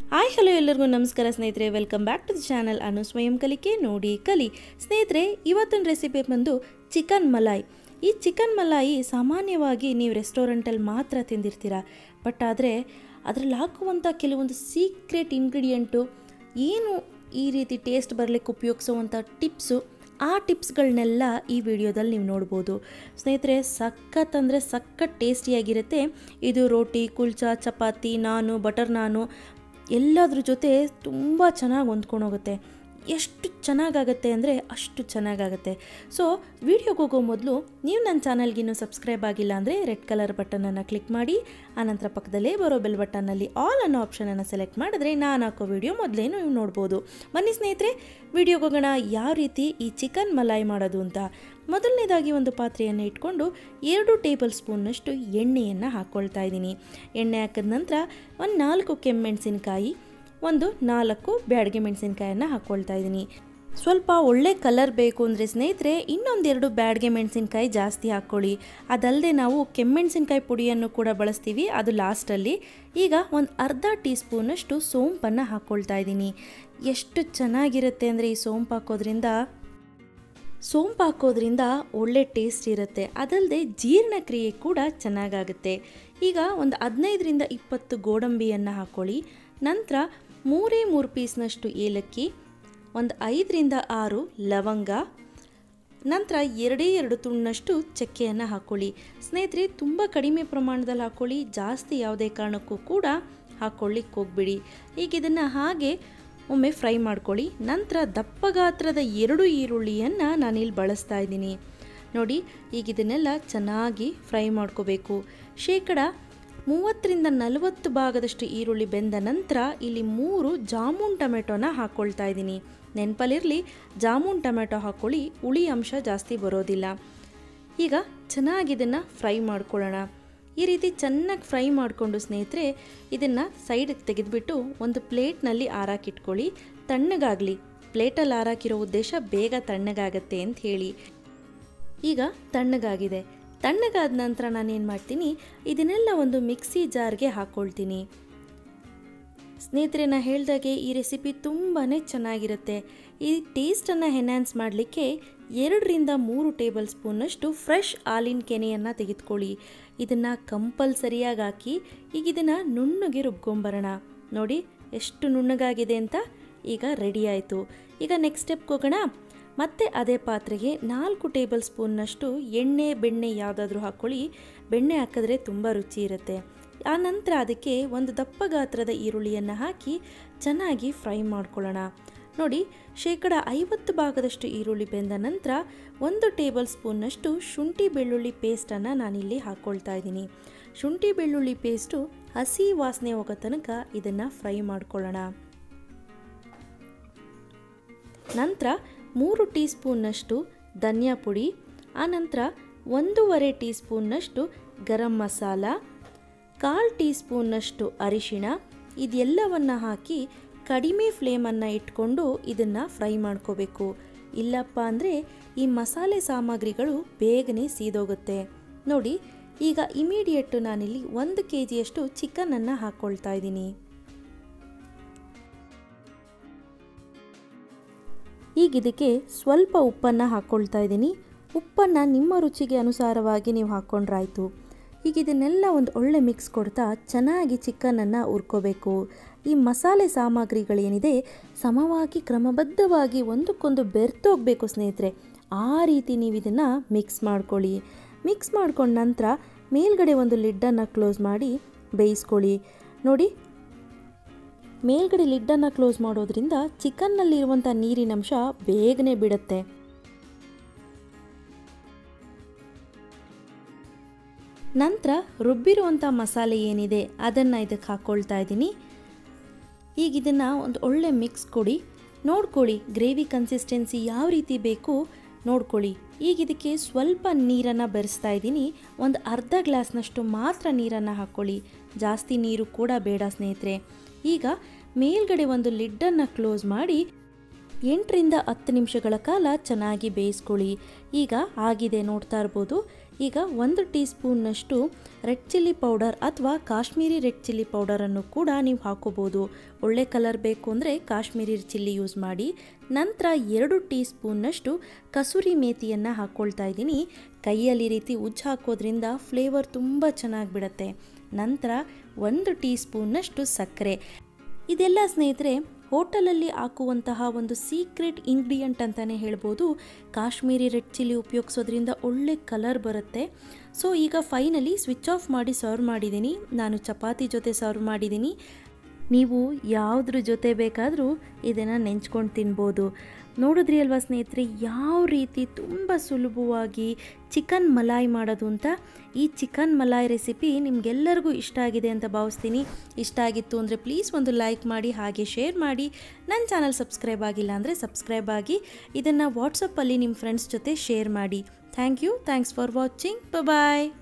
hi hello ಎಲ್ಲರಿಗೂ ನಮಸ್ಕಾರ ಸ್ನೇಹಿತರೆ welcome back to the channel Anu ಸ್ವಯಂ ಕಲಿಕೆ ನೋಡಿ ಕಲಿ ಸ್ನೇಹಿತರೆ ಇವತ್ತಿನ ರೆಸಿಪಿ ಬಂದು ಚಿಕನ್ ಮಲಾಯ್ ಈ ಚಿಕನ್ ಮಲಾಯಿ ಸಾಮಾನ್ಯವಾಗಿ ನೀವು ರೆಸ್ಟೋರೆಂಟಲ್ಲಿ ಮಾತ್ರ ತಿಂದಿರ್ತೀರ ಬಟ್ ಆದರೆ ಅದರಲ್ಲಿ ಹಾಕುವಂಥ ಕೆಲವೊಂದು ಸೀಕ್ರೆಟ್ ಇಂಗ್ರೀಡಿಯೆಂಟು ಏನು ಈ ರೀತಿ ಟೇಸ್ಟ್ ಬರಲಿಕ್ಕೆ ಉಪಯೋಗಿಸುವಂಥ ಟಿಪ್ಸು ಆ ಟಿಪ್ಸ್ಗಳನ್ನೆಲ್ಲ ಈ ವಿಡಿಯೋದಲ್ಲಿ ನೀವು ನೋಡ್ಬೋದು ಸ್ನೇಹಿತರೆ ಸಖತ್ ಅಂದರೆ ಸಖತ್ ಟೇಸ್ಟಿಯಾಗಿರುತ್ತೆ ಇದು ರೋಟಿ ಕುಲ್ಚಾ ಚಪಾತಿ ನಾನು ಬಟರ್ ನಾನು ಎಲ್ಲದ್ರ ಜೊತೆ ತುಂಬ ಚೆನ್ನಾಗಿ ಹೊಂದ್ಕೊಂಡು ಹೋಗುತ್ತೆ ಎಷ್ಟು ಚೆನ್ನಾಗಾಗತ್ತೆ ಅಂದರೆ ಅಷ್ಟು ಚೆನ್ನಾಗಾಗತ್ತೆ ಸೊ ವಿಡಿಯೋಗೆ ಹೋಗೋ ಮೊದಲು ನೀವು ನನ್ನ ಚಾನಲ್ಗೆ ಇನ್ನೂ ಸಬ್ಸ್ಕ್ರೈಬ್ ಆಗಿಲ್ಲ ಅಂದರೆ ರೆಡ್ ಕಲರ್ ಬಟನನ್ನು ಕ್ಲಿಕ್ ಮಾಡಿ ಆನಂತರ ಪಕ್ಕದಲ್ಲೇ ಬರೋ ಬೆಲ್ ಬಟನ್ನಲ್ಲಿ ಆಲ್ ಅನ್ನೋ ಆಪ್ಷನನ್ನು ಸೆಲೆಕ್ಟ್ ಮಾಡಿದ್ರೆ ನಾನು ಹಾಕೋ ವಿಡಿಯೋ ಮೊದಲೇನು ನೀವು ನೋಡ್ಬೋದು ಬನ್ನಿ ಸ್ನೇಹಿತರೆ ವಿಡಿಯೋಗೆ ಹೋಗೋಣ ಯಾವ ರೀತಿ ಈ ಚಿಕನ್ ಮಲಾಯಿ ಮಾಡೋದು ಅಂತ ಮೊದಲನೇದಾಗಿ ಒಂದು ಪಾತ್ರೆಯನ್ನು ಇಟ್ಕೊಂಡು ಎರಡು ಟೇಬಲ್ ಸ್ಪೂನ್ನಷ್ಟು ಎಣ್ಣೆಯನ್ನು ಹಾಕ್ಕೊಳ್ತಾ ಇದ್ದೀನಿ ಎಣ್ಣೆ ಹಾಕಿದ ನಂತರ ಒಂದು ನಾಲ್ಕು ಕೆಮ್ಮೆಣಸಿನ್ಕಾಯಿ ಒಂದು ನಾಲ್ಕು ಬ್ಯಾಡಗೆ ಮೆಣಸಿನ್ಕಾಯನ್ನು ಹಾಕ್ಕೊಳ್ತಾ ಇದ್ದೀನಿ ಸ್ವಲ್ಪ ಒಳ್ಳೆ ಕಲರ್ ಬೇಕು ಅಂದರೆ ಸ್ನೇಹಿತರೆ ಇನ್ನೊಂದೆರಡು ಬ್ಯಾಡಗೆ ಮೆಣಸಿನ್ಕಾಯಿ ಜಾಸ್ತಿ ಹಾಕ್ಕೊಳ್ಳಿ ಅದಲ್ಲದೆ ನಾವು ಕೆಮ್ಮೆಣಸಿನ್ಕಾಯಿ ಪುಡಿಯನ್ನು ಕೂಡ ಬಳಸ್ತೀವಿ ಅದು ಲಾಸ್ಟಲ್ಲಿ ಈಗ ಒಂದು ಅರ್ಧ ಟೀ ಸ್ಪೂನಷ್ಟು ಸೋಂಪನ್ನು ಹಾಕ್ಕೊಳ್ತಾ ಇದ್ದೀನಿ ಎಷ್ಟು ಚೆನ್ನಾಗಿರುತ್ತೆ ಅಂದರೆ ಈ ಸೋಂಪು ಹಾಕೋದ್ರಿಂದ ಸೋಂಪು ಹಾಕೋದ್ರಿಂದ ಒಳ್ಳೆ ಟೇಸ್ಟ್ ಇರುತ್ತೆ ಅದಲ್ಲದೆ ಜೀರ್ಣಕ್ರಿಯೆ ಕೂಡ ಚೆನ್ನಾಗಾಗುತ್ತೆ ಈಗ ಒಂದು ಹದಿನೈದರಿಂದ ಇಪ್ಪತ್ತು ಗೋಡಂಬಿಯನ್ನು ಹಾಕ್ಕೊಳ್ಳಿ ನಂತರ ಮೂರೇ ಮೂರು ಪೀಸ್ನಷ್ಟು ಏಲಕ್ಕಿ ಒಂದು ಐದರಿಂದ ಆರು ಲವಂಗ ನಂತರ ಎರಡೇ ಎರಡು ತುಂಡನಷ್ಟು ಚಕ್ಕೆಯನ್ನು ಹಾಕ್ಕೊಳ್ಳಿ ಸ್ನೇಹಿತರೆ ತುಂಬ ಕಡಿಮೆ ಪ್ರಮಾಣದಲ್ಲಿ ಹಾಕ್ಕೊಳ್ಳಿ ಜಾಸ್ತಿ ಯಾವುದೇ ಕಾರಣಕ್ಕೂ ಕೂಡ ಹಾಕ್ಕೊಳ್ಳಿಕ್ಕೆ ಹೋಗ್ಬಿಡಿ ಈಗ ಇದನ್ನು ಹಾಗೆ ಒಮ್ಮೆ ಫ್ರೈ ಮಾಡ್ಕೊಳ್ಳಿ ನಂತರ ದಪ್ಪ ಗಾತ್ರದ ಎರಡು ಈರುಳ್ಳಿಯನ್ನು ನಾನಿಲ್ಲಿ ಬಳಸ್ತಾ ಇದ್ದೀನಿ ನೋಡಿ ಈಗ ಇದನ್ನೆಲ್ಲ ಚೆನ್ನಾಗಿ ಫ್ರೈ ಮಾಡ್ಕೋಬೇಕು ಶೇಕಡ ಮೂವತ್ತರಿಂದ ನಲವತ್ತು ಭಾಗದಷ್ಟು ಈರುಳ್ಳಿ ಬೆಂದ ನಂತರ ಇಲ್ಲಿ ಮೂರು ಜಾಮೂನ್ ಟೊಮೆಟೊನ ಹಾಕ್ಕೊಳ್ತಾ ಇದ್ದೀನಿ ನೆನಪಲ್ಲಿರಲಿ ಜಾಮೂನ್ ಟೊಮೆಟೊ ಹಾಕ್ಕೊಳ್ಳಿ ಹುಳಿ ಅಂಶ ಜಾಸ್ತಿ ಬರೋದಿಲ್ಲ ಈಗ ಚೆನ್ನಾಗಿ ಇದನ್ನು ಫ್ರೈ ಮಾಡ್ಕೊಳ್ಳೋಣ ಈ ರೀತಿ ಚೆನ್ನಾಗಿ ಫ್ರೈ ಮಾಡಿಕೊಂಡು ಸ್ನೇಹಿತರೆ ಇದನ್ನು ಸೈಡಿಗೆ ತೆಗೆದುಬಿಟ್ಟು ಒಂದು ಪ್ಲೇಟ್ನಲ್ಲಿ ಆರಾಕಿಟ್ಕೊಳ್ಳಿ ತಣ್ಣಗಾಗಲಿ ಪ್ಲೇಟಲ್ಲಿ ಆರಾಕಿರೋ ಉದ್ದೇಶ ಬೇಗ ತಣ್ಣಗಾಗತ್ತೆ ಅಂತ ಹೇಳಿ ಈಗ ತಣ್ಣಗಾಗಿದೆ ತಣ್ಣಗಾದ ನಂತರ ನಾನೇನು ಮಾಡ್ತೀನಿ ಇದನ್ನೆಲ್ಲ ಒಂದು ಮಿಕ್ಸಿ ಜಾರ್ಗೆ ಹಾಕ್ಕೊಳ್ತೀನಿ ಸ್ನೇಹಿತರೆ ನಾ ಹೇಳ್ದಾಗೆ ಈ ರೆಸಿಪಿ ತುಂಬಾ ಚೆನ್ನಾಗಿರುತ್ತೆ ಈ ಟೇಸ್ಟನ್ನು ಎನ್ಹ್ಯಾನ್ಸ್ ಮಾಡಲಿಕ್ಕೆ ಎರಡರಿಂದ ಮೂರು ಟೇಬಲ್ ಸ್ಪೂನಷ್ಟು ಫ್ರೆಶ್ ಹಾಲಿನ ಕೆನೆಯನ್ನು ತೆಗೆದುಕೊಳ್ಳಿ ಇದನ್ನು ಕಂಪಲ್ಸರಿಯಾಗಿ ಹಾಕಿ ಈಗ ಇದನ್ನು ನುಣ್ಣಗೆ ರುಬ್ಕೊಂಬರೋಣ ನೋಡಿ ಎಷ್ಟು ನುಣ್ಣಗಾಗಿದೆ ಅಂತ ಈಗ ರೆಡಿ ಆಯಿತು ಈಗ ನೆಕ್ಸ್ಟ್ ಸ್ಟೆಪ್ಗೆ ಹೋಗೋಣ ಮತ್ತೆ ಅದೇ ಪಾತ್ರೆಗೆ ನಾಲ್ಕು ಟೇಬಲ್ ಸ್ಪೂನ್ನಷ್ಟು ಎಣ್ಣೆ ಬೆಣ್ಣೆ ಯಾವುದಾದ್ರೂ ಹಾಕ್ಕೊಳ್ಳಿ ಬೆಣ್ಣೆ ಹಾಕಿದ್ರೆ ತುಂಬ ರುಚಿ ಇರುತ್ತೆ ಆ ನಂತರ ಅದಕ್ಕೆ ಒಂದು ದಪ್ಪ ಗಾತ್ರದ ಈರುಳ್ಳಿಯನ್ನು ಹಾಕಿ ಚೆನ್ನಾಗಿ ಫ್ರೈ ಮಾಡ್ಕೊಳ್ಳೋಣ ನೋಡಿ ಶೇಕಡ ಐವತ್ತು ಭಾಗದಷ್ಟು ಈರುಳ್ಳಿ ಬೆಂದ ನಂತರ ಒಂದು ಟೇಬಲ್ ಸ್ಪೂನ್ನಷ್ಟು ಶುಂಠಿ ಬೆಳ್ಳುಳ್ಳಿ ಪೇಸ್ಟನ್ನು ನಾನಿಲ್ಲಿ ಹಾಕ್ಕೊಳ್ತಾ ಇದ್ದೀನಿ ಶುಂಠಿ ಬೆಳ್ಳುಳ್ಳಿ ಪೇಸ್ಟು ಹಸಿ ವಾಸನೆ ಹೋಗೋ ತನಕ ಇದನ್ನು ಫ್ರೈ ಮಾಡ್ಕೊಳ್ಳೋಣ ನಂತರ ಮೂರು ಟೀ ಸ್ಪೂನ್ನಷ್ಟು ಧನಿಯಾ ಪುಡಿ ಆನಂತರ ಒಂದೂವರೆ ಟೀ ಸ್ಪೂನ್ನಷ್ಟು ಗರಂ ಮಸಾಲ ಕಾಲು ಟೀ ಸ್ಪೂನ್ನಷ್ಟು ಅರಿಶಿಣ ಇದೆಲ್ಲವನ್ನು ಹಾಕಿ ಕಡಿಮೆ ಫ್ಲೇಮನ್ನು ಇಟ್ಕೊಂಡು ಇದನ್ನು ಫ್ರೈ ಮಾಡ್ಕೋಬೇಕು ಇಲ್ಲಪ್ಪ ಅಂದರೆ ಈ ಮಸಾಲೆ ಸಾಮಗ್ರಿಗಳು ಬೇಗನೆ ಸೀದೋಗುತ್ತೆ ನೋಡಿ ಈಗ ಇಮಿಡಿಯೇಟು ನಾನಿಲ್ಲಿ ಒಂದು ಕೆ ಜಿಯಷ್ಟು ಚಿಕನನ್ನು ಹಾಕ್ಕೊಳ್ತಾ ಇದ್ದೀನಿ ಈಗ ಇದಕ್ಕೆ ಸ್ವಲ್ಪ ಉಪ್ಪನ್ನು ಹಾಕ್ಕೊಳ್ತಾ ಇದ್ದೀನಿ ಉಪ್ಪನ್ನು ನಿಮ್ಮ ರುಚಿಗೆ ಅನುಸಾರವಾಗಿ ನೀವು ಹಾಕ್ಕೊಂಡ್ರಾಯ್ತು ಈಗ ಇದನ್ನೆಲ್ಲ ಒಂದು ಒಳ್ಳೆ ಮಿಕ್ಸ್ ಕೊಡ್ತಾ ಚೆನ್ನಾಗಿ ಚಿಕನನ್ನು ಹುರ್ಕೋಬೇಕು ಈ ಮಸಾಲೆ ಸಾಮಗ್ರಿಗಳೇನಿದೆ ಸಮವಾಗಿ ಕ್ರಮಬದ್ಧವಾಗಿ ಒಂದಕ್ಕೊಂದು ಬೆರ್ತೋಗಬೇಕು ಸ್ನೇಹಿತರೆ ಆ ರೀತಿ ನೀವು ಇದನ್ನು ಮಿಕ್ಸ್ ಮಾಡ್ಕೊಳ್ಳಿ ಮಿಕ್ಸ್ ಮಾಡ್ಕೊಂಡ ನಂತರ ಮೇಲ್ಗಡೆ ಒಂದು ಲಿಡ್ಡನ್ನು ಕ್ಲೋಸ್ ಮಾಡಿ ಬೇಯಿಸ್ಕೊಳ್ಳಿ ನೋಡಿ ಮೇಲ್ಗಡೆ ಲಿಡ್ಡನ್ನು ಕ್ಲೋಸ್ ಮಾಡೋದ್ರಿಂದ ಚಿಕನ್ನಲ್ಲಿರುವಂಥ ನೀರಿನಂಶ ಬೇಗನೆ ಬಿಡುತ್ತೆ ನಂತರ ರುಬ್ಬಿರುವಂಥ ಮಸಾಲೆ ಏನಿದೆ ಅದನ್ನು ಇದಕ್ಕೆ ಹಾಕ್ಕೊಳ್ತಾ ಇದ್ದೀನಿ ಈಗ ಇದನ್ನು ಒಂದು ಒಳ್ಳೆ ಮಿಕ್ಸ್ ಕೊಡಿ ನೋಡ್ಕೊಳ್ಳಿ ಗ್ರೇವಿ ಕನ್ಸಿಸ್ಟೆನ್ಸಿ ಯಾವ ರೀತಿ ಬೇಕು ನೋಡ್ಕೊಳ್ಳಿ ಈಗ ಇದಕ್ಕೆ ಸ್ವಲ್ಪ ನೀರನ್ನು ಬೆರೆಸ್ತಾ ಇದ್ದೀನಿ ಒಂದು ಅರ್ಧ ಗ್ಲಾಸ್ನಷ್ಟು ಮಾತ್ರ ನೀರನ್ನು ಹಾಕ್ಕೊಳ್ಳಿ ಜಾಸ್ತಿ ನೀರು ಕೂಡ ಬೇಡ ಸ್ನೇಹಿತರೆ ಈಗ ಮೇಲ್ಗಡೆ ಒಂದು ಲಿಡ್ಡನ್ನು ಕ್ಲೋಸ್ ಮಾಡಿ ಎಂಟರಿಂದ ಹತ್ತು ನಿಮಿಷಗಳ ಕಾಲ ಚೆನ್ನಾಗಿ ಬೇಯಿಸ್ಕೊಳ್ಳಿ ಈಗ ಆಗಿದೆ ನೋಡ್ತಾ ಇರ್ಬೋದು ಈಗ ಒಂದು ಟೀ ಸ್ಪೂನ್ನಷ್ಟು ರೆಡ್ ಚಿಲ್ಲಿ ಪೌಡರ್ ಅಥವಾ ಕಾಶ್ಮೀರಿ ರೆಡ್ ಚಿಲ್ಲಿ ಪೌಡರನ್ನು ಕೂಡ ನೀವು ಹಾಕೋಬೋದು ಒಳ್ಳೆ ಕಲರ್ ಬೇಕು ಅಂದರೆ ಕಾಶ್ಮೀರಿ ಚಿಲ್ಲಿ ಯೂಸ್ ಮಾಡಿ ನಂತರ ಎರಡು ಟೀ ಸ್ಪೂನ್ನಷ್ಟು ಕಸೂರಿ ಮೇಥಿಯನ್ನು ಹಾಕ್ಕೊಳ್ತಾ ಇದ್ದೀನಿ ಕೈಯಲ್ಲಿ ಈ ರೀತಿ ಉಜ್ಜು ಹಾಕೋದ್ರಿಂದ ಫ್ಲೇವರ್ ತುಂಬ ಚೆನ್ನಾಗಿ ಬಿಡುತ್ತೆ ನಂತರ ಒಂದು ಟೀ ಸ್ಪೂನ್ನಷ್ಟು ಸಕ್ಕರೆ ಇದೆಲ್ಲ ಸ್ನೇಹಿತರೆ ಹೋಟೆಲಲ್ಲಿ ಹಾಕುವಂತಹ ಒಂದು ಸೀಕ್ರೆಟ್ ಇಂಗ್ರೀಡಿಯಂಟ್ ಅಂತಲೇ ಹೇಳ್ಬೋದು ಕಾಶ್ಮೀರಿ ರೆಡ್ ಚಿಲ್ಲಿ ಉಪಯೋಗಿಸೋದ್ರಿಂದ ಒಳ್ಳೆ ಕಲರ್ ಬರುತ್ತೆ ಸೊ ಈಗ ಫೈನಲಿ ಸ್ವಿಚ್ ಆಫ್ ಮಾಡಿ ಸರ್ವ್ ಮಾಡಿದ್ದೀನಿ ನಾನು ಚಪಾತಿ ಜೊತೆ ಸರ್ವ್ ಮಾಡಿದ್ದೀನಿ ನೀವು ಯಾವುದ್ರ ಜೊತೆ ಬೇಕಾದರೂ ಇದನ್ನು ನೆಂಚ್ಕೊಂಡು ತಿನ್ಬೋದು ನೋಡಿದ್ರಿ ಅಲ್ವಾ ಸ್ನೇಹಿತರೆ ಯಾವ ರೀತಿ ತುಂಬ ಸುಲಭವಾಗಿ ಚಿಕನ್ ಮಲಾಯ್ ಮಾಡೋದು ಅಂತ ಈ ಚಿಕನ್ ಮಲಾಯ್ ರೆಸಿಪಿ ನಿಮಗೆಲ್ಲರಿಗೂ ಇಷ್ಟ ಆಗಿದೆ ಅಂತ ಭಾವಿಸ್ತೀನಿ ಇಷ್ಟ ಆಗಿತ್ತು ಅಂದರೆ ಪ್ಲೀಸ್ ಒಂದು ಲೈಕ್ ಮಾಡಿ ಹಾಗೆ ಶೇರ್ ಮಾಡಿ ನನ್ನ ಚಾನಲ್ ಸಬ್ಸ್ಕ್ರೈಬ್ ಆಗಿಲ್ಲ ಅಂದರೆ ಸಬ್ಸ್ಕ್ರೈಬ್ ಆಗಿ ಇದನ್ನು ವಾಟ್ಸಪ್ಪಲ್ಲಿ ನಿಮ್ಮ ಫ್ರೆಂಡ್ಸ್ ಜೊತೆ ಶೇರ್ ಮಾಡಿ thank you thanks for watching bye